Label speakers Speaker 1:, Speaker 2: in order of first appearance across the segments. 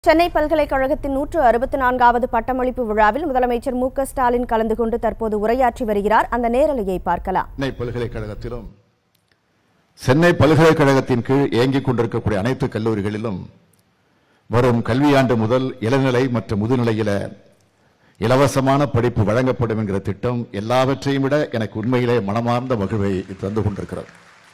Speaker 1: சென்னை பல்கலைக்கழகத்தின் நூற்று அறுபத்தி நான்காவது பட்டமளிப்பு விழாவில் முதலமைச்சர் மு க ஸ்டாலின் கலந்து கொண்டு தற்போது உரையாற்றி வருகிறார் அந்த நேரலையை பார்க்கலாம்
Speaker 2: சென்னை பல்கலைக்கழகத்திலும் சென்னை பல்கலைக்கழகத்தின் கீழ் இயங்கிக் கொண்டிருக்கக்கூடிய அனைத்து கல்லூரிகளிலும் வரும் கல்வியாண்டு முதல் இளநிலை மற்றும் முதுநிலையில இலவசமான படிப்பு வழங்கப்படும் என்கிற திட்டம் எல்லாவற்றையும் விட எனக்கு உண்மையிலே மனமார்ந்த மகிழ்வை தந்து கொண்டிருக்கிறது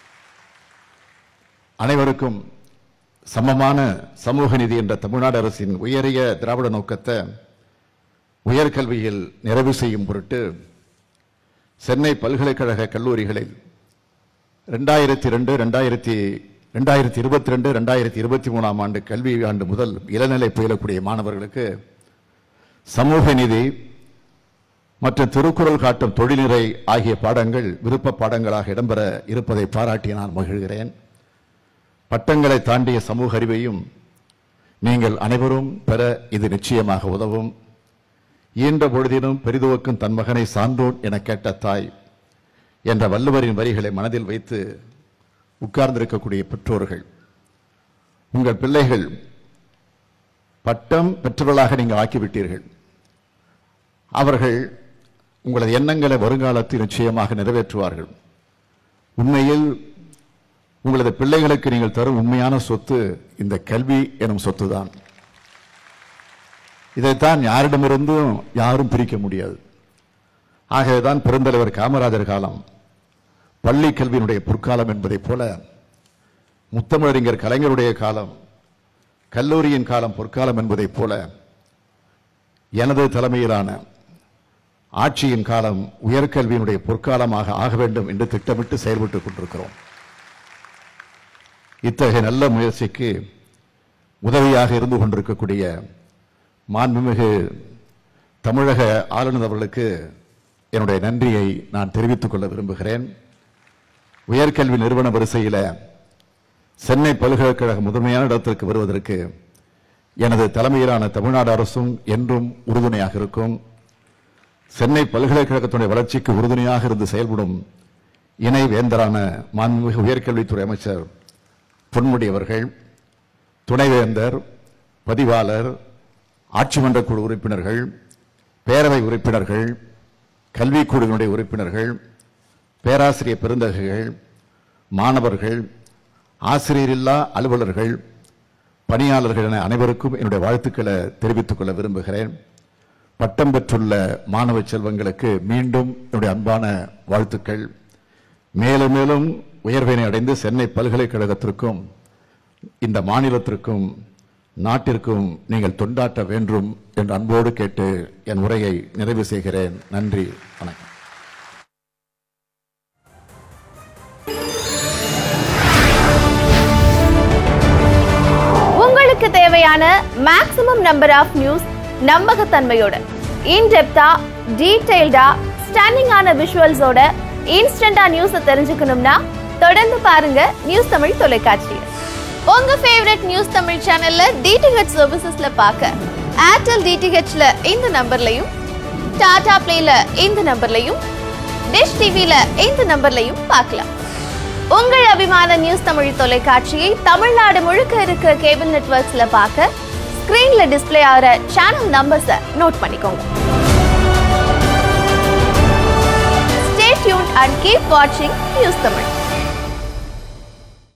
Speaker 2: அனைவருக்கும் சமமான சமூக நீதி என்ற தமிழ்நாடு அரசின் உயரிய திராவிட நோக்கத்தை உயர்கல்வியில் நிறைவு செய்யும் பொருட்டு சென்னை பல்கலைக்கழக கல்லூரிகளில் ரெண்டாயிரத்தி ரெண்டு ரெண்டாயிரத்தி ரெண்டாயிரத்தி இருபத்தி ரெண்டு ரெண்டாயிரத்தி இருபத்தி மூணாம் ஆண்டு கல்வி ஆண்டு முதல் இளநிலை பயிலக்கூடிய மாணவர்களுக்கு சமூக நீதி மற்றும் திருக்குறள் காட்டும் தொழில்நிறை ஆகிய பாடங்கள் விருப்ப பாடங்களாக இடம்பெற இருப்பதை பாராட்டி நான் மகிழ்கிறேன் பட்டங்களை தாண்டிய சமூக அறிவையும் நீங்கள் அனைவரும் பெற இது நிச்சயமாக உதவும் ஈன்ற பொழுதிலும் பெரிதுவக்கும் தன் மகனை சான்றோன் என கேட்ட தாய் என்ற வள்ளுவரின் வரிகளை மனதில் வைத்து உட்கார்ந்திருக்கக்கூடிய பெற்றோர்கள் உங்கள் பிள்ளைகள் பட்டம் பெற்றவர்களாக நீங்கள் ஆக்கிவிட்டீர்கள் அவர்கள் உங்களது எண்ணங்களை வருங்காலத்தில் நிச்சயமாக நிறைவேற்றுவார்கள் உண்மையில் உங்களது பிள்ளைகளுக்கு நீங்கள் தரும் உண்மையான சொத்து இந்த கல்வி எனும் சொத்துதான் இதைத்தான் யாரிடமிருந்தும் யாரும் பிரிக்க முடியாது ஆகவேதான் பெருந்தலைவர் காமராஜர் காலம் பள்ளி கல்வியினுடைய பொற்காலம் என்பதைப் போல முத்தமிழறிஞர் கலைஞருடைய காலம் கல்லூரியின் காலம் பொற்காலம் என்பதைப் போல எனது தலைமையிலான ஆட்சியின் காலம் உயர்கல்வியினுடைய பொற்காலமாக ஆக வேண்டும் என்று திட்டமிட்டு செயல்பட்டுக் கொண்டிருக்கிறோம் இத்தகைய நல்ல முயற்சிக்கு உதவியாக இருந்து கொண்டிருக்கக்கூடிய மாண்புமிகு தமிழக ஆளுநர் அவர்களுக்கு என்னுடைய நன்றியை நான் தெரிவித்துக் கொள்ள விரும்புகிறேன் உயர்கல்வி நிறுவன வரிசையில் சென்னை பல்கலைக்கழக முதன்மையான இடத்திற்கு வருவதற்கு எனது தலைமையிலான தமிழ்நாடு அரசும் என்றும் உறுதுணையாக இருக்கும் சென்னை பல்கலைக்கழகத்துடைய வளர்ச்சிக்கு உறுதுணையாக இருந்து செயல்படும் இணை வேந்தரான மாண்புமிகு உயர்கல்வித்துறை அமைச்சர் பொன்முடி அவர்கள் துணைவேந்தர் பதிவாளர் ஆட்சி மன்ற குழு உறுப்பினர்கள் பேரவை உறுப்பினர்கள் கல்விக்குழுவினுடைய உறுப்பினர்கள் பேராசிரியர் பெருந்தகைகள் மாணவர்கள் ஆசிரியரில்லா அலுவலர்கள் பணியாளர்கள் என அனைவருக்கும் என்னுடைய வாழ்த்துக்களை தெரிவித்துக் கொள்ள விரும்புகிறேன் பட்டம் பெற்றுள்ள மாணவ செல்வங்களுக்கு மீண்டும் என்னுடைய அன்பான வாழ்த்துக்கள் மேலும் மேலும் உயர்வினை அடைந்து சென்னை பல்கலைக்கழகத்திற்கும் இந்த மாநிலத்திற்கும் நாட்டிற்கும் நீங்கள் தொண்டாற்ற வேண்டும் என்று அன்போடு கேட்டு என் உரையை நிறைவு செய்கிறேன் நன்றி வணக்கம்
Speaker 1: உங்களுக்கு தேவையான மேக்ஸிமம் நம்பர் ஆஃப் நியூஸ் நம்பகத்தன்மையோட இன்டெப்தா டீடைல்டா ஸ்டன்னிங்கான விஷுவல்ஸோட இன்ஸ்டண்டா நியூஸை தெரிஞ்சுக்கணும்னா தொடர்ந்து பாருங்க நியூஸ் தமிழ் தொலைக்காட்சி உங்க ஃபேவரட் நியூஸ் தமிழ் சேனல்ல டிடிஹெச் சர்வீசஸ்ல பார்க்க ஏர்டெல் டிடிஹெச்ல இந்த நம்பர்லையும் டாடா பிளேல இந்த நம்பர்லையும் டிஷ் டிவில இந்த நம்பர்லையும் பார்க்கலாம் உங்கள் அபிமான நியூஸ் தமிழ் தொலைக்காட்சியை தமிழ்நாடு முழுக்க இருக்க கேபிள் நெட்வொர்க்ஸ்ல பார்க்க ஸ்கிரீன்ல டிஸ்ப்ளே ஆகிற சேனல் நம்பர்ஸை நோட் பண்ணிக்கோங்க ஸ்டே டியூன் அண்ட் கீப் வாட்சிங் நியூஸ் தமிழ்